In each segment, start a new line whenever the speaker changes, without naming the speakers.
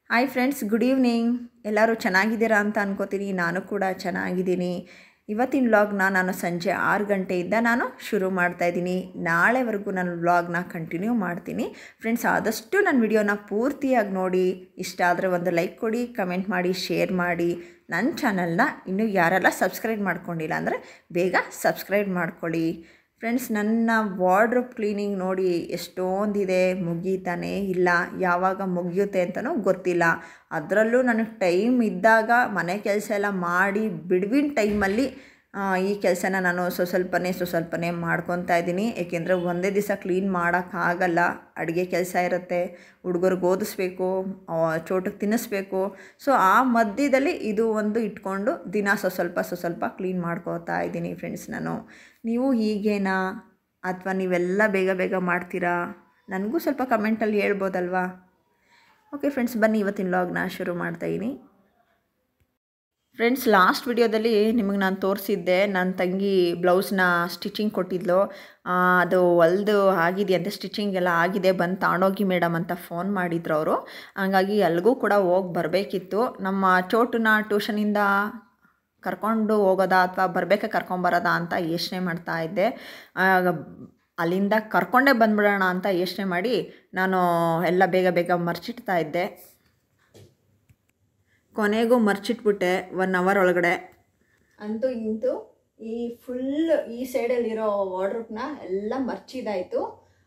hi friends good evening ಎಲ್ಲರೂ ಚೆನ್ನಾಗಿದ್ದೀರಾ ಅಂತ ಅನ್ಕೋತೀನಿ ನಾನು ಕೂಡ ಚೆನ್ನಾಗಿದ್ದೀನಿ ಇವತ್ತಿನ ವ್ಲಾಗ್ನ ನಾನು ಸಂಜೆ ಆರು ಗಂಟೆಯಿಂದ ನಾನು ಶುರು ಮಾಡ್ತಾಯಿದ್ದೀನಿ ನಾಳೆವರೆಗೂ ನಾನು ವ್ಲಾಗ್ನ ಕಂಟಿನ್ಯೂ ಮಾಡ್ತೀನಿ ಫ್ರೆಂಡ್ಸ್ ಆದಷ್ಟು ನನ್ನ ವಿಡಿಯೋನ ಪೂರ್ತಿಯಾಗಿ ನೋಡಿ ಇಷ್ಟ ಆದರೆ ಒಂದು ಲೈಕ್ ಕೊಡಿ ಕಮೆಂಟ್ ಮಾಡಿ ಶೇರ್ ಮಾಡಿ ನನ್ನ ಚಾನಲ್ನ ಇನ್ನೂ ಯಾರೆಲ್ಲ ಸಬ್ಸ್ಕ್ರೈಬ್ ಮಾಡ್ಕೊಂಡಿಲ್ಲ ಅಂದರೆ ಬೇಗ ಸಬ್ಸ್ಕ್ರೈಬ್ ಮಾಡ್ಕೊಳ್ಳಿ ಫ್ರೆಂಡ್ಸ್ ನನ್ನ ವಾರ್ಡ್ರೋಬ್ ಕ್ಲೀನಿಂಗ್ ನೋಡಿ ಎಷ್ಟೊಂದಿದೆ ಮುಗೀತಾನೇ ಇಲ್ಲ ಯಾವಾಗ ಮುಗಿಯುತ್ತೆ ಅಂತಲೂ ಗೊತ್ತಿಲ್ಲ ಅದರಲ್ಲೂ ನನಗೆ ಟೈಮ್ ಇದ್ದಾಗ ಮನೆ ಕೆಲಸ ಎಲ್ಲ ಮಾಡಿ ಬಿಡ್ವಿನ ಟೈಮಲ್ಲಿ ಈ ಕೆಲಸನ ನಾನು ಸ್ವ ಸ್ವಲ್ಪನೇ ಸ್ವ ಸ್ವಲ್ಪನೇ ಮಾಡ್ಕೊತಾ ಇದ್ದೀನಿ ಏಕೆಂದರೆ ಒಂದೇ ದಿವಸ ಕ್ಲೀನ್ ಮಾಡೋಕ್ಕಾಗಲ್ಲ ಅಡುಗೆ ಕೆಲಸ ಇರುತ್ತೆ ಹುಡುಗರಿಗೆ ಓದಿಸ್ಬೇಕು ಚೋಟಕ್ಕೆ ತಿನ್ನಿಸ್ಬೇಕು ಸೊ ಆ ಮಧ್ಯದಲ್ಲಿ ಇದು ಒಂದು ಇಟ್ಕೊಂಡು ದಿನ ಸ್ವ ಸ್ವಲ್ಪ ಸ್ವ ಸ್ವಲ್ಪ ಕ್ಲೀನ್ ಮಾಡ್ಕೋತಾ ಇದ್ದೀನಿ ಫ್ರೆಂಡ್ಸ್ ನಾನು ನೀವು ಹೀಗೇನಾ ಅಥವಾ ನೀವೆಲ್ಲ ಬೇಗ ಬೇಗ ಮಾಡ್ತೀರಾ ನನಗೂ ಸ್ವಲ್ಪ ಕಮೆಂಟಲ್ಲಿ ಹೇಳ್ಬೋದಲ್ವಾ ಓಕೆ ಫ್ರೆಂಡ್ಸ್ ಬನ್ನಿ ಇವತ್ತಿನ ಲಾಗ್ನ ಶುರು ಮಾಡ್ತಾಯಿದ್ದೀನಿ ಫ್ರೆಂಡ್ಸ್ ಲಾಸ್ಟ್ ವಿಡಿಯೋದಲ್ಲಿ ನಿಮಗೆ ನಾನು ತೋರಿಸಿದ್ದೆ ನನ್ನ ತಂಗಿ ಬ್ಲೌಸ್ನ ಸ್ಟಿಚಿಂಗ್ ಕೊಟ್ಟಿದ್ಲು ಅದು ಹೊಲ್ದು ಆಗಿದೆಯಂತೆ ಸ್ಟಿಚಿಂಗ್ ಎಲ್ಲ ಆಗಿದೆ ಬಂದು ತಾಣೋಗಿ ಮೇಡಮ್ ಅಂತ ಫೋನ್ ಮಾಡಿದ್ರು ಅವರು ಹಂಗಾಗಿ ಅಲ್ಲಿಗೂ ಕೂಡ ಹೋಗಿ ಬರಬೇಕಿತ್ತು ನಮ್ಮ ಚೋಟುನ ಟ್ಯೂಷನಿಂದ ಕರ್ಕೊಂಡು ಹೋಗೋದಾ ಅಥವಾ ಬರಬೇಕಾ ಕರ್ಕೊಂಬರೋದಾ ಅಂತ ಯೋಚನೆ ಮಾಡ್ತಾ ಇದ್ದೆ ಅಲ್ಲಿಂದ ಕರ್ಕೊಂಡೇ ಬಂದ್ಬಿಡೋಣ ಅಂತ ಯೋಚನೆ ಮಾಡಿ ನಾನು ಎಲ್ಲ ಬೇಗ ಬೇಗ ಮರ್ಚಿಡ್ತಾ ಇದ್ದೆ ಕೊನೆಗೂ ಮರ್ಚಿಟ್ಬಿಟ್ಟೆ ಒನ್ ಅವರ್ ಒಳಗಡೆ ಅಂತೂ ಇಂತೂ ಈ ಫುಲ್ ಈ ಸೈಡಲ್ಲಿರೋ ವಾರ್ಡ್ರೋಬ್ನ ಎಲ್ಲ ಮರ್ಚಿದಾಯಿತು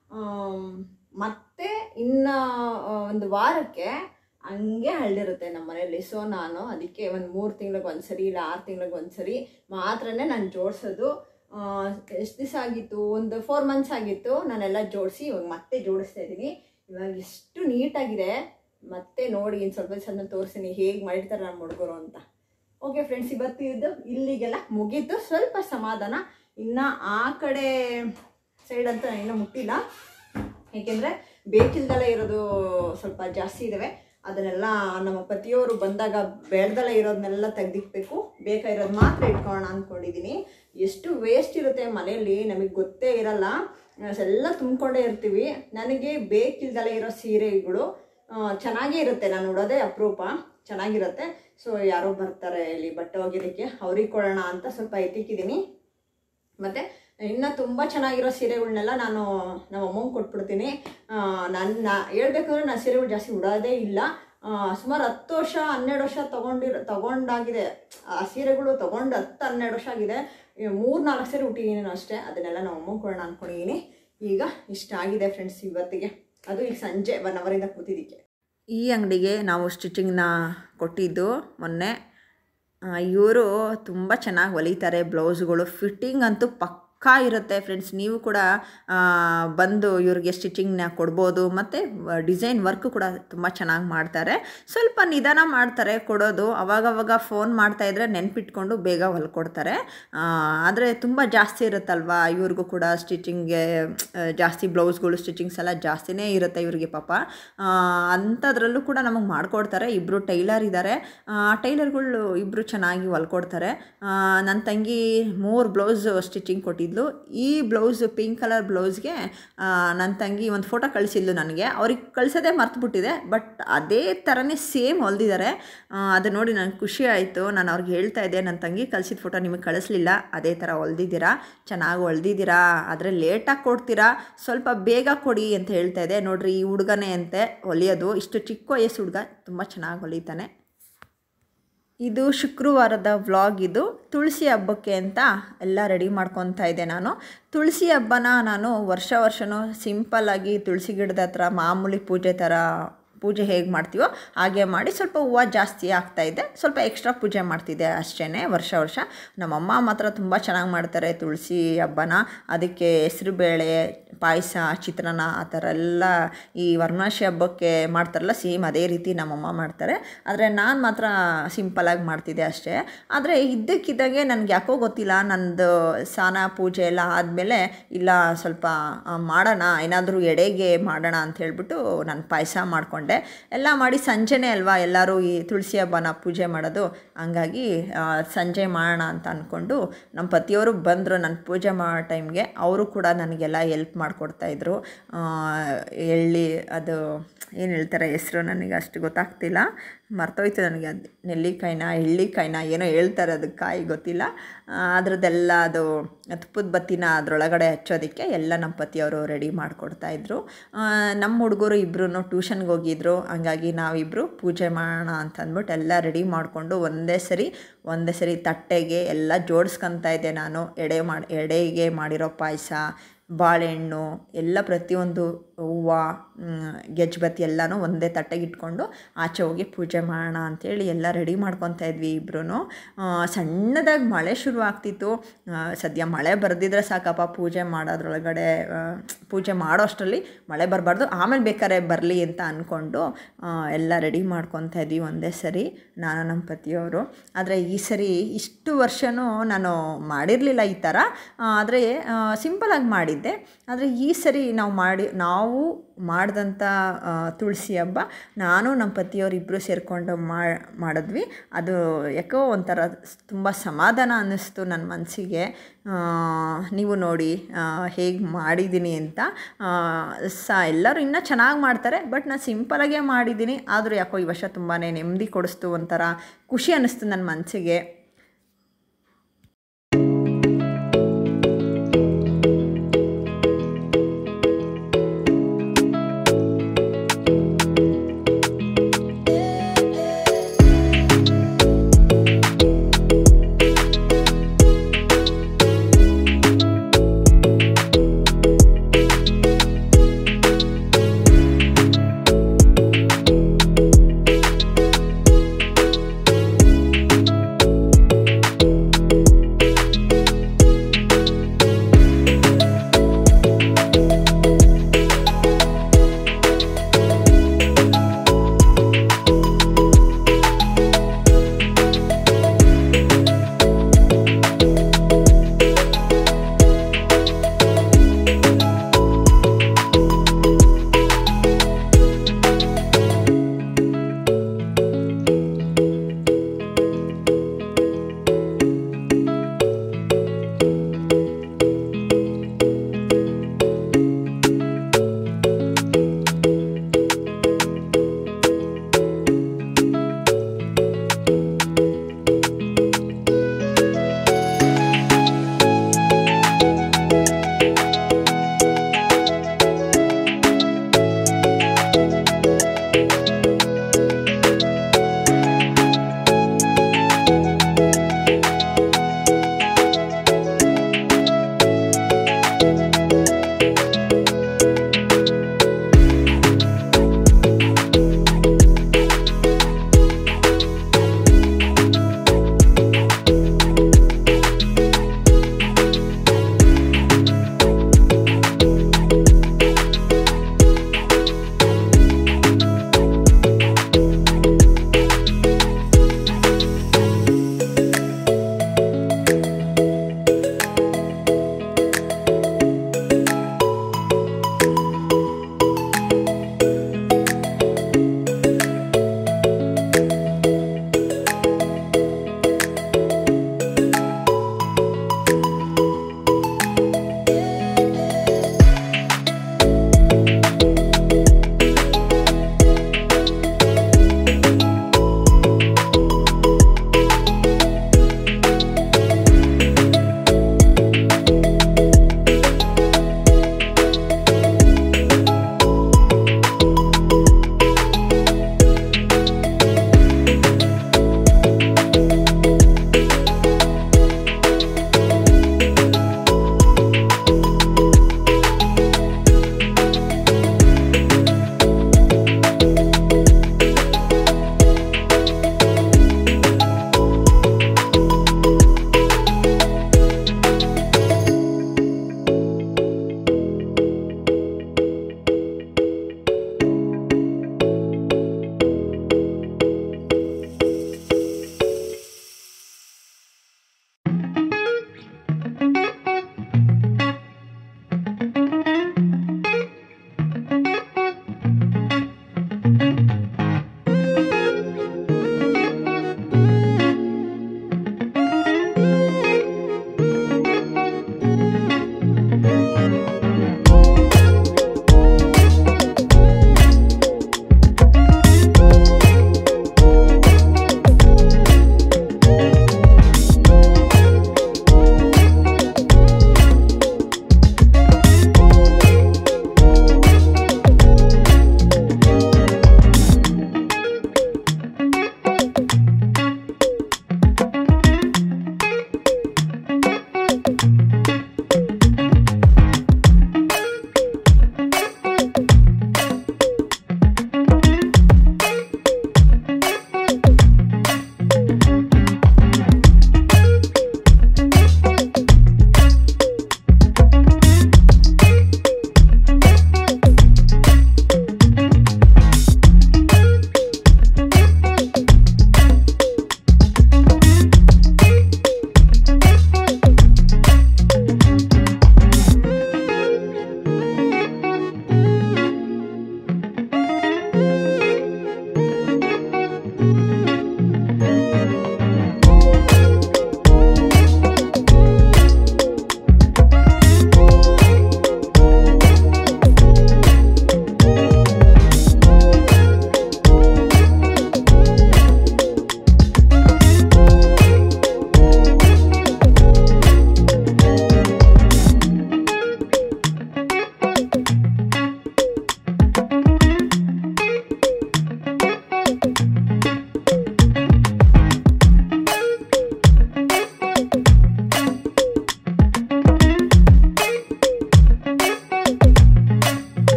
ಮತ್ತೆ ಇನ್ನು ಒಂದು ವಾರಕ್ಕೆ ಹಂಗೆ ಹಳ್ಳಿರುತ್ತೆ ನಮ್ಮ ಮನೆಯಲ್ಲಿ ಸೊ ನಾನು ಅದಕ್ಕೆ ಒಂದು ಮೂರು ತಿಂಗಳಿಗೆ ಒಂದ್ಸರಿ ಇಲ್ಲ ಆರು ತಿಂಗಳಿಗೆ ಒಂದ್ಸರಿ ಮಾತ್ರನೇ ನಾನು ಜೋಡಿಸೋದು ಎಷ್ಟು ದಿವಸ ಆಗಿತ್ತು ಒಂದು ಫೋರ್ ಮಂತ್ಸ್ ಆಗಿತ್ತು ನಾನೆಲ್ಲ ಜೋಡಿಸಿ ಇವಾಗ ಮತ್ತೆ ಜೋಡಿಸ್ತಾ ಇದ್ದೀನಿ ಇವಾಗ ಎಷ್ಟು ನೀಟಾಗಿದೆ ಮತ್ತೆ ನೋಡಿ ಇನ್ನು ಸ್ವಲ್ಪ ದಿವಸ ತೋರಿಸ್ತೀನಿ ಹೇಗೆ ಮಾಡಿರ್ತಾರೆ ನಮ್ಮ ಹುಡುಗರು ಅಂತ ಓಕೆ ಫ್ರೆಂಡ್ಸ್ ಇವತ್ತಿದ್ದು ಇಲ್ಲಿಗೆಲ್ಲ ಮುಗೀತು ಸ್ವಲ್ಪ ಸಮಾಧಾನ ಇನ್ನು ಆ ಕಡೆ ಸೈಡ್ ಅಂತ ಇನ್ನೂ ಮುಟ್ಟಿಲ್ಲ ಏಕೆಂದರೆ ಬೇಕಿಲ್ದಲ್ಲೇ ಇರೋದು ಸ್ವಲ್ಪ ಜಾಸ್ತಿ ಇದ್ದಾವೆ ಅದನ್ನೆಲ್ಲ ನಮ್ಮ ಪತಿಯವರು ಬಂದಾಗ ಬೆಳೆದಲ್ಲ ಇರೋದನ್ನೆಲ್ಲ ತೆಗ್ದಿಕ್ಬೇಕು ಬೇಕಾಗಿರೋದು ಮಾತ್ರ ಇಟ್ಕೊಳ್ಳೋಣ ಅಂದ್ಕೊಂಡಿದ್ದೀನಿ ಎಷ್ಟು ವೇಸ್ಟ್ ಇರುತ್ತೆ ಮನೆಯಲ್ಲಿ ನಮಗೆ ಗೊತ್ತೇ ಇರಲ್ಲ ಎಲ್ಲ ತುಂಬಿಕೊಂಡೇ ಇರ್ತೀವಿ ನನಗೆ ಬೇಕಿಲ್ದಲ್ಲೇ ಇರೋ ಸೀರೆಗಳು ಚೆನ್ನಾಗೇ ಇರುತ್ತೆ ನಾನು ನೋಡೋದೇ ಅಪರೂಪ ಚೆನ್ನಾಗಿರುತ್ತೆ ಸೊ ಯಾರೋ ಬರ್ತಾರೆ ಇಲ್ಲಿ ಬಟ್ಟೆ ಒಗಿಲಿಕ್ಕೆ ಅವ್ರಿಗೆ ಕೊಡೋಣ ಅಂತ ಸ್ವಲ್ಪ ಎತ್ತಿಕ್ಕಿದ್ದೀನಿ ಮತ್ತು ಇನ್ನು ತುಂಬ ಚೆನ್ನಾಗಿರೋ ಸೀರೆಗಳನ್ನೆಲ್ಲ ನಾನು ನಮ್ಮ ಅಮ್ಮಂಗೆ ಕೊಟ್ಬಿಡ್ತೀನಿ ನನ್ನ ಹೇಳ್ಬೇಕಂದ್ರೆ ನಾನು ಸೀರೆಗಳು ಜಾಸ್ತಿ ಉಡೋದೇ ಇಲ್ಲ ಸುಮಾರು ಹತ್ತು ವರ್ಷ ಹನ್ನೆರಡು ವರ್ಷ ತೊಗೊಂಡಿರೋ ತೊಗೊಂಡಾಗಿದೆ ಆ ಸೀರೆಗಳು ತೊಗೊಂಡು ಹತ್ತು ಹನ್ನೆರಡು ವರ್ಷ ಆಗಿದೆ ಮೂರು ನಾಲ್ಕು ಸೀರೆ ಹುಟ್ಟಿದ್ದೀನಿ ಅಷ್ಟೇ ಅದನ್ನೆಲ್ಲ ನಮ್ಮ ಅಮ್ಮಂಗೆ ಕೊಡೋಣ ಅಂದ್ಕೊಂಡಿದ್ದೀನಿ ಈಗ ಇಷ್ಟ ಆಗಿದೆ ಫ್ರೆಂಡ್ಸ್ ಇವತ್ತಿಗೆ ಅದು ಈಗ ಸಂಜೆ ಒನ್ ಅವರಿಂದ ಕೂತಿದ್ದಕ್ಕೆ ಈ ಅಂಗಡಿಗೆ ನಾವು ಸ್ಟಿಚಿಂಗ್ನ ಕೊಟ್ಟಿದ್ದು ಮೊನ್ನೆ ಇವರು ತುಂಬ ಚೆನ್ನಾಗಿ ಹೊಲಿತಾರೆ ಬ್ಲೌಸ್ಗಳು ಫಿಟ್ಟಿಂಗ್ ಅಂತೂ ಪಕ್ಕ ಇರುತ್ತೆ ಫ್ರೆಂಡ್ಸ್ ನೀವು ಕೂಡ ಬಂದು ಇವ್ರಿಗೆ ಸ್ಟಿಚಿಂಗ್ನ ಕೊಡ್ಬೋದು ಮತ್ತು ಡಿಸೈನ್ ವರ್ಕ್ ಕೂಡ ತುಂಬ ಚೆನ್ನಾಗಿ ಮಾಡ್ತಾರೆ ಸ್ವಲ್ಪ ನಿಧಾನ ಮಾಡ್ತಾರೆ ಕೊಡೋದು ಅವಾಗವಾಗ ಫೋನ್ ಮಾಡ್ತಾಯಿದ್ರೆ ನೆನ್ಪಿಟ್ಕೊಂಡು ಬೇಗ ಹೊಲ್ಕೊಡ್ತಾರೆ ಆದರೆ ತುಂಬ ಜಾಸ್ತಿ ಇರುತ್ತಲ್ವ ಇವ್ರಿಗೂ ಕೂಡ ಸ್ಟಿಚಿಂಗ್ಗೆ ಜಾಸ್ತಿ ಬ್ಲೌಸ್ಗಳು ಸ್ಟಿಚಿಂಗ್ಸ್ ಎಲ್ಲ ಜಾಸ್ತಿನೇ ಇರುತ್ತೆ ಇವ್ರಿಗೆ ಪಾಪ ಅಂಥದ್ರಲ್ಲೂ ಕೂಡ ನಮಗೆ ಮಾಡಿಕೊಡ್ತಾರೆ ಇಬ್ಬರು ಟೈಲರ್ ಇದ್ದಾರೆ ಟೈಲರ್ಗಳು ಇಬ್ಬರು ಚೆನ್ನಾಗಿ ಹೊಲ್ಕೊಡ್ತಾರೆ ನನ್ನ ತಂಗಿ ಮೂರು ಬ್ಲೌಸ್ ಸ್ಟಿಚಿಂಗ್ ಕೊಟ್ಟಿದ್ಲು ಈ ಬ್ಲೌಸ್ ಪಿಂಕ್ ಕಲರ್ ಬ್ಲೌಸ್ಗೆ ನನ್ನ ತಂಗಿ ಒಂದು ಫೋಟೋ ಕಳಿಸಿದ್ಲು ನನಗೆ ಅವ್ರಿಗೆ ಕಳಿಸೋದೇ ಮರ್ತುಬಿಟ್ಟಿದೆ ಬಟ್ ಅದೇ ಥರನೇ ಸೇಮ್ ಹೊಲ್ದಿದ್ದಾರೆ ಅದು ನೋಡಿ ನನಗೆ ಖುಷಿ ಆಯಿತು ನಾನು ಅವ್ರಿಗೆ ಹೇಳ್ತಾ ಇದ್ದೆ ನನ್ನ ತಂಗಿ ಕಳಿಸಿದ ಫೋಟೋ ನಿಮಗೆ ಕಳಿಸ್ಲಿಲ್ಲ ಅದೇ ಥರ ಹೊಲ್ದಿದ್ದೀರಾ ಚೆನ್ನಾಗಿ ಹೊಲ್ದಿದ್ದೀರಾ ಆದರೆ ಲೇಟಾಗಿ ಕೊಡ್ತೀರಾ ಸ್ವಲ್ಪ ಬೇಗ ಕೊಡಿ ಅಂತ ಹೇಳ್ತಾ ಇದ್ದೆ ನೋಡ್ರಿ ಈ ಹುಡುಗನೇ ಅಂತೆ ಹೊಲಿಯೋದು ಇಷ್ಟು ಚಿಕ್ಕ ವಯಸ್ಸು ಹುಡುಗ ತುಂಬ ಚೆನ್ನಾಗಿ ಹೊಲಿತಾನೆ ಇದು ಶುಕ್ರವಾರದ ವ್ಲಾಗ್ ಇದು ತುಳಸಿ ಹಬ್ಬಕ್ಕೆ ಅಂತ ಎಲ್ಲ ರೆಡಿ ಮಾಡ್ಕೊತಾ ಇದ್ದೆ ನಾನು ತುಳಸಿ ಹಬ್ಬನ ನಾನು ವರ್ಷ ವರ್ಷವೂ ಸಿಂಪಲ್ಲಾಗಿ ತುಳಸಿ ಗಿಡದ ಹತ್ರ ಮಾಮೂಲಿ ಪೂಜೆ ಥರ ಪೂಜೆ ಹೇಗೆ ಮಾಡ್ತೀವೋ ಹಾಗೆ ಮಾಡಿ ಸ್ವಲ್ಪ ಹೂವು ಜಾಸ್ತಿ ಆಗ್ತಾಯಿದ್ದೆ ಸ್ವಲ್ಪ ಎಕ್ಸ್ಟ್ರಾ ಪೂಜೆ ಮಾಡ್ತಿದ್ದೆ ಅಷ್ಟೇ ವರ್ಷ ವರ್ಷ ನಮ್ಮಮ್ಮ ಮಾತ್ರ ತುಂಬ ಚೆನ್ನಾಗಿ ಮಾಡ್ತಾರೆ ತುಳಸಿ ಹಬ್ಬನ ಅದಕ್ಕೆ ಹೆಸ್ರುಬೇಳೆ ಪಾಯಸ ಚಿತ್ರಾನ್ನ ಆ ಥರ ಎಲ್ಲ ಈ ವರಮನಶಿ ಹಬ್ಬಕ್ಕೆ ಮಾಡ್ತಾರಲ್ಲ ಸೇಮ್ ಅದೇ ರೀತಿ ನಮ್ಮಮ್ಮ ಮಾಡ್ತಾರೆ ಆದರೆ ನಾನು ಮಾತ್ರ ಸಿಂಪಲಾಗಿ ಮಾಡ್ತಿದ್ದೆ ಅಷ್ಟೇ ಆದರೆ ಇದ್ದಕ್ಕಿದ್ದಾಗೆ ನನಗೆ ಯಾಕೋ ಗೊತ್ತಿಲ್ಲ ನನ್ನದು ಸ್ನಾನ ಪೂಜೆ ಎಲ್ಲ ಆದಮೇಲೆ ಇಲ್ಲ ಸ್ವಲ್ಪ ಮಾಡೋಣ ಏನಾದರೂ ಎಡೆಗೆ ಮಾಡೋಣ ಅಂತ ಹೇಳ್ಬಿಟ್ಟು ನಾನು ಪಾಯಸ ಮಾಡ್ಕೊಂಡೆ
ಮಾಡಿಕೊಂಡೆ ಎಲ್ಲ ಮಾಡಿ ಸಂಜೆನೇ ಅಲ್ವಾ ಎಲ್ಲರೂ ಈ ತುಳಸಿ ಹಬ್ಬನ ಪೂಜೆ ಮಾಡೋದು ಹಂಗಾಗಿ ಆ, ಸಂಜೆ ಮಾಡೋಣ ಅಂತ ಅಂದ್ಕೊಂಡು ನಮ್ಮ ಪತಿಯವರು ಬಂದರು ನಾನು ಪೂಜೆ ಮಾಡೋ ಟೈಮ್ಗೆ ಅವರು ಕೂಡ ನನಗೆಲ್ಲ ಎಲ್ಪ್ ಮಾಡಿಕೊಡ್ತಾಯಿದ್ರು ಎಳ್ಳಿ ಅದು ಏನು ಹೇಳ್ತಾರೆ ಹೆಸರು ನನಗೆ ಅಷ್ಟು ಗೊತ್ತಾಗ್ತಿಲ್ಲ ಮರ್ತೋಯ್ತು ನನಗೆ ಅದು ನೆಲ್ಲಿಕಾಯಿನ ಎಳ್ಳಿಕಾಯಿನ ಏನೋ ಹೇಳ್ತಾರೆ ಅದಕ್ಕೆ ಕಾಯಿ ಗೊತ್ತಿಲ್ಲ ಆ, ಅದ್ರದ್ದೆಲ್ಲ ಅದು ತುಪ್ಪದ ಬತ್ತಿನ ಅದರೊಳಗಡೆ ಹಚ್ಚೋದಕ್ಕೆ ಎಲ್ಲ ನಮ್ಮ ಪತಿಯವರು ರೆಡಿ ಮಾಡಿಕೊಡ್ತಾಯಿದ್ರು ನಮ್ಮ ಹುಡುಗರು ಇಬ್ಬರು ಟ್ಯೂಷನ್ಗೆ ಹೋಗಿದ್ರು ಹಂಗಾಗಿ ನಾವಿಬ್ಬರು ಪೂಜೆ ಮಾಡೋಣ ಅಂತ ಅಂದ್ಬಿಟ್ಟು ಎಲ್ಲ ರೆಡಿ ಮಾಡಿಕೊಂಡು ಒಂದೇ ಸರಿ ಒಂದೇ ಸರಿ ತಟ್ಟೆಗೆ ಎಲ್ಲ ಜೋಡಿಸ್ಕೊತಾ ಇದ್ದೆ ನಾನು ಎಡೆ ಮಾಡಿ ಎಡೆಗೆ ಮಾಡಿರೋ ಪಾಯಸ ಬಾಳೆಹಣ್ಣು ಎಲ್ಲ ಪ್ರತಿಯೊಂದು ಹೂವು ಗೆಜ್ಬತ್ತಿ ಎಲ್ಲನೂ ಒಂದೇ ತಟ್ಟೆಗೆ ಇಟ್ಕೊಂಡು ಆಚೆ ಹೋಗಿ ಪೂಜೆ ಮಾಡೋಣ ಅಂಥೇಳಿ ಎಲ್ಲ ರೆಡಿ ಮಾಡ್ಕೊತಾ ಇದ್ವಿ ಇಬ್ಬರೂ ಸಣ್ಣದಾಗಿ ಮಳೆ ಶುರು ಆಗ್ತಿತ್ತು ಆ, ಸದ್ಯ ಮಳೆ ಬರೆದಿದ್ರೆ ಸಾಕಪ್ಪ ಪೂಜೆ ಮಾಡೋದ್ರೊಳಗಡೆ ಆ, ಪೂಜೆ ಮಾಡೋ ಅಷ್ಟರಲ್ಲಿ ಮಳೆ ಬರಬಾರ್ದು ಆಮೇಲೆ ಬೇಕಾದ್ರೆ ಬರಲಿ ಅಂತ ಅಂದ್ಕೊಂಡು ಆ, ಎಲ್ಲ ರೆಡಿ ಮಾಡ್ಕೊತಾ ಇದ್ವಿ ಒಂದೇ ಸರಿ ನಾನು ನಮ್ಮ ಪತಿಯವರು ಆದರೆ ಈ ಸರಿ ಇಷ್ಟು ವರ್ಷವೂ ನಾನು ಮಾಡಿರಲಿಲ್ಲ ಈ ಥರ ಆದರೆ ಸಿಂಪಲಾಗಿ ಮಾಡಿದ್ದೆ ಆದರೆ ಈ ಸರಿ ನಾವು ಮಾಡಿ ನಾವು ಮಾಡಿದಂಥ ಆ, ತುಳಸಿ ಹಬ್ಬ ನಾನು ನಮ್ಮ ಪತಿಯವರು ಇಬ್ಬರು ಸೇರಿಕೊಂಡು ಮಾಡಿದ್ವಿ ಅದು ಯಾಕೋ ಒಂಥರ ತುಂಬ ಸಮಾಧಾನ ಅನ್ನಿಸ್ತು ನನ್ನ ಮನಸ್ಸಿಗೆ ನೀವು ನೋಡಿ ಹೇಗೆ ಮಾಡಿದ್ದೀನಿ ಅಂತ ಆ, ಸ ಎಲ್ಲರೂ ಇನ್ನೂ ಚೆನ್ನಾಗಿ ಮಾಡ್ತಾರೆ ಬಟ್ ನಾನು ಸಿಂಪಲಾಗೇ ಮಾಡಿದ್ದೀನಿ ಆದರೂ ಯಾಕೋ ಈ ವರ್ಷ ತುಂಬಾ ನೆಮ್ಮದಿ ಕೊಡಿಸ್ತು ಒಂಥರ ಖುಷಿ ಅನ್ನಿಸ್ತು ನನ್ನ ಮನಸ್ಸಿಗೆ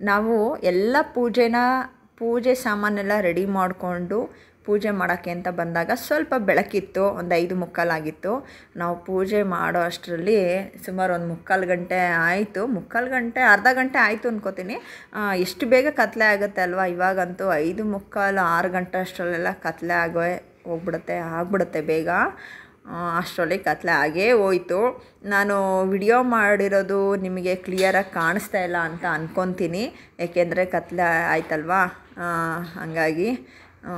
ನಾವು ಎಲ್ಲ ಪೂಜೆನ ಪೂಜೆ ಸಾಮಾನೆಲ್ಲ ರೆಡಿ ಮಾಡಿಕೊಂಡು ಪೂಜೆ ಮಾಡೋಕ್ಕೆ ಅಂತ ಬಂದಾಗ ಸ್ವಲ್ಪ ಬೆಳಕಿತ್ತು ಒಂದು ಐದು ಮುಕ್ಕಾಲಾಗಿತ್ತು ನಾವು ಪೂಜೆ ಮಾಡೋ ಅಷ್ಟರಲ್ಲಿ ಸುಮಾರು ಒಂದು ಮುಕ್ಕಾಲು ಗಂಟೆ ಆಯಿತು ಮುಕ್ಕಾಲು ಗಂಟೆ ಅರ್ಧ ಗಂಟೆ ಆಯಿತು ಅನ್ಕೋತೀನಿ ಆ, ಎಷ್ಟು ಬೇಗ ಕತ್ಲೆ ಆಗುತ್ತೆ ಅಲ್ವಾ ಇವಾಗಂತೂ ಐದು ಮುಕ್ಕಾಲು ಆರು ಗಂಟೆ ಅಷ್ಟರಲ್ಲೆಲ್ಲ ಕತ್ಲೆ ಆಗೋ ಹೋಗ್ಬಿಡುತ್ತೆ ಆಗ್ಬಿಡುತ್ತೆ ಬೇಗ ಆ, ಅಷ್ಟರೊಳಗೆ ಕತ್ಲೆ ಆಗೇ ಹೋಯ್ತು ನಾನು ವಿಡಿಯೋ ಮಾಡಿರೋದು ನಿಮಗೆ ಕ್ಲಿಯರಾಗಿ ಕಾಣಿಸ್ತಾ ಇಲ್ಲ ಅಂತ ಅನ್ಕೊತೀನಿ ಏಕೆಂದರೆ ಕತ್ಲೆ ಆಯ್ತಲ್ವಾ ಆ, ಹಂಗಾಗಿ ಆ,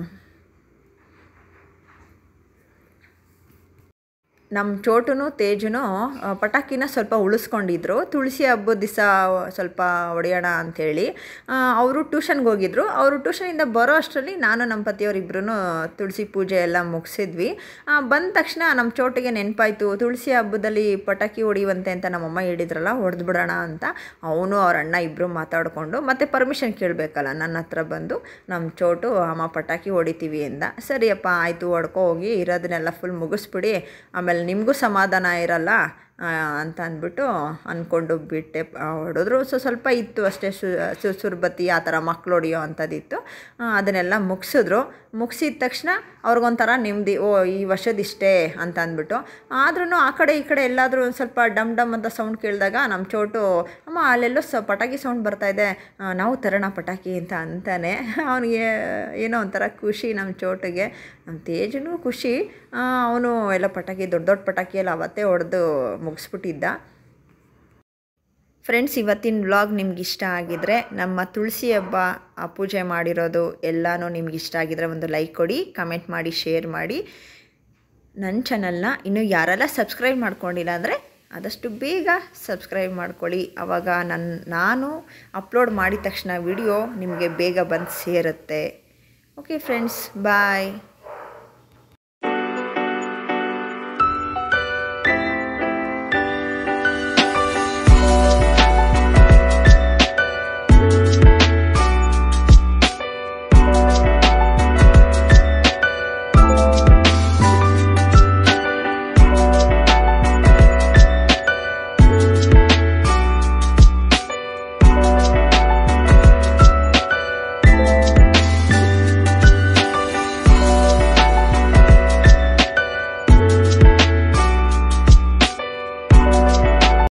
ನಮ್ಮ ಚೋಟುನು ತೇಜುನು ಆ, ಪಟಾಕಿನ ಸ್ವಲ್ಪ ಉಳಿಸ್ಕೊಂಡಿದ್ರು ತುಳಸಿ ಹಬ್ಬದ ದಿವಸ ಸ್ವಲ್ಪ ಹೊಡೆಯೋಣ ಅಂಥೇಳಿ ಅವರು ಟ್ಯೂಷನ್ಗೆ ಹೋಗಿದ್ರು ಅವರು ಟ್ಯೂಷನಿಂದ ಬರೋ ಅಷ್ಟರಲ್ಲಿ ನಾನು ನಮ್ಮ ಪತಿಯವರಿಬ್ಬರೂ ತುಳಸಿ ಪೂಜೆ ಎಲ್ಲ ಮುಗಿಸಿದ್ವಿ ಬಂದ ತಕ್ಷಣ ನಮ್ಮ ಚೋಟಿಗೆ ನೆನಪಾಯಿತು ತುಳಸಿ ಹಬ್ಬದಲ್ಲಿ ಪಟಾಕಿ ಹೊಡಿಯುವಂತೆ ಅಂತ ನಮ್ಮಮ್ಮ ಹೇಳಿದ್ರಲ್ಲ ಹೊಡೆದು ಬಿಡೋಣ ಅಂತ ಅವನು ಅವ್ರ ಅಣ್ಣ ಇಬ್ಬರು ಮಾತಾಡಿಕೊಂಡು ಮತ್ತೆ ಪರ್ಮಿಷನ್ ಕೇಳಬೇಕಲ್ಲ ನನ್ನ ಹತ್ರ ಬಂದು ನಮ್ಮ ಚೋಟು ಅಮ್ಮ ಪಟಾಕಿ ಹೊಡಿತೀವಿ ಎಂದ ಸರಿಯಪ್ಪ ಆಯಿತು ಹೊಡ್ಕೊ ಹೋಗಿ ಇರೋದನ್ನೆಲ್ಲ ಫುಲ್ ಮುಗಿಸ್ಬಿಡಿ ಆಮೇಲೆ ನಿಮಗೂ ಸಮಾಧಾನ ಇರಲ್ಲ ಆ, ಅಂತ ಅಂದ್ಬಿಟ್ಟು ಅಂದ್ಕೊಂಡು ಬಿಟ್ಟೆ ಆ, ಹೊಡೆದ್ರು ಸೊ ಸ್ವಲ್ಪ ಇತ್ತು ಅಷ್ಟೇ ಸು ಸು- ಸುರ್ಬತ್ತಿ ಆ ಥರ ಮಕ್ಳು ಹೊಡಿಯೋ ಅಂಥದ್ದಿತ್ತು ಆ, ಅದನ್ನೆಲ್ಲ ಮುಗಿಸಿದ್ರು ಮುಗಿಸಿದ ತಕ್ಷಣ ಅವ್ರಿಗೊಂಥರ ನೆಮ್ಮದಿ ಓ ಈ ವರ್ಷದ ಇಷ್ಟೇ ಅಂತ ಅಂದ್ಬಿಟ್ಟು ಆದ್ರೂ ಆ ಕಡೆ ಈ ಕಡೆ ಎಲ್ಲಾದರೂ ಒಂದು ಸ್ವಲ್ಪ ಡಮ್ ಡಮ್ ಅಂತ ಸೌಂಡ್ ಕೇಳಿದಾಗ ನಮ್ಮ ಚೋಟು ಅಮ್ಮ ಅಲ್ಲೆಲ್ಲೋ ಸ ಪಟಾಕಿ ಸೌಂಡ್ ಬರ್ತಾಯಿದೆ ನಾವು ತರೋಣ ಪಟಾಕಿ ಅಂತ ಅಂತಾನೆ ಅವನಿಗೆ ಏನೋ ಒಂಥರ ಖುಷಿ ನಮ್ಮ ಚೋಟಿಗೆ ನಮ್ಮ ತೇಜನೂ ಖುಷಿ ಅವನು ಎಲ್ಲ ಪಟಾಕಿ ದೊಡ್ಡ ದೊಡ್ಡ ಪಟಾಕಿ ಎಲ್ಲ ಅವತ್ತೇ ಹೊಡೆದು ಮುಗಿಸ್ಬಿಟ್ಟಿದ್ದ ಫ್ರೆಂಡ್ಸ್ ಇವತ್ತಿನ ವ್ಲಾಗ್ ನಿಮ್ಗೆ ಇಷ್ಟ ಆಗಿದ್ರೆ ನಮ್ಮ ತುಳಸಿ ಹಬ್ಬ ಆ ಪೂಜೆ ಮಾಡಿರೋದು ಎಲ್ಲನೂ ನಿಮ್ಗೆ ಇಷ್ಟ ಆಗಿದ್ರೆ ಒಂದು ಲೈಕ್ ಕೊಡಿ ಕಮೆಂಟ್ ಮಾಡಿ ಶೇರ್ ಮಾಡಿ ನನ್ನ ಚಾನಲ್ನ ಇನ್ನೂ ಯಾರೆಲ್ಲ ಸಬ್ಸ್ಕ್ರೈಬ್ ಮಾಡ್ಕೊಂಡಿಲ್ಲ ಅಂದರೆ ಆದಷ್ಟು ಬೇಗ ಸಬ್ಸ್ಕ್ರೈಬ್ ಮಾಡ್ಕೊಳ್ಳಿ ಆವಾಗ ನನ್ನ ನಾನು ಅಪ್ಲೋಡ್ ಮಾಡಿದ ತಕ್ಷಣ ವಿಡಿಯೋ ನಿಮಗೆ ಬೇಗ ಬಂದು ಸೇರುತ್ತೆ ಓಕೆ ಫ್ರೆಂಡ್ಸ್ ಬಾಯ್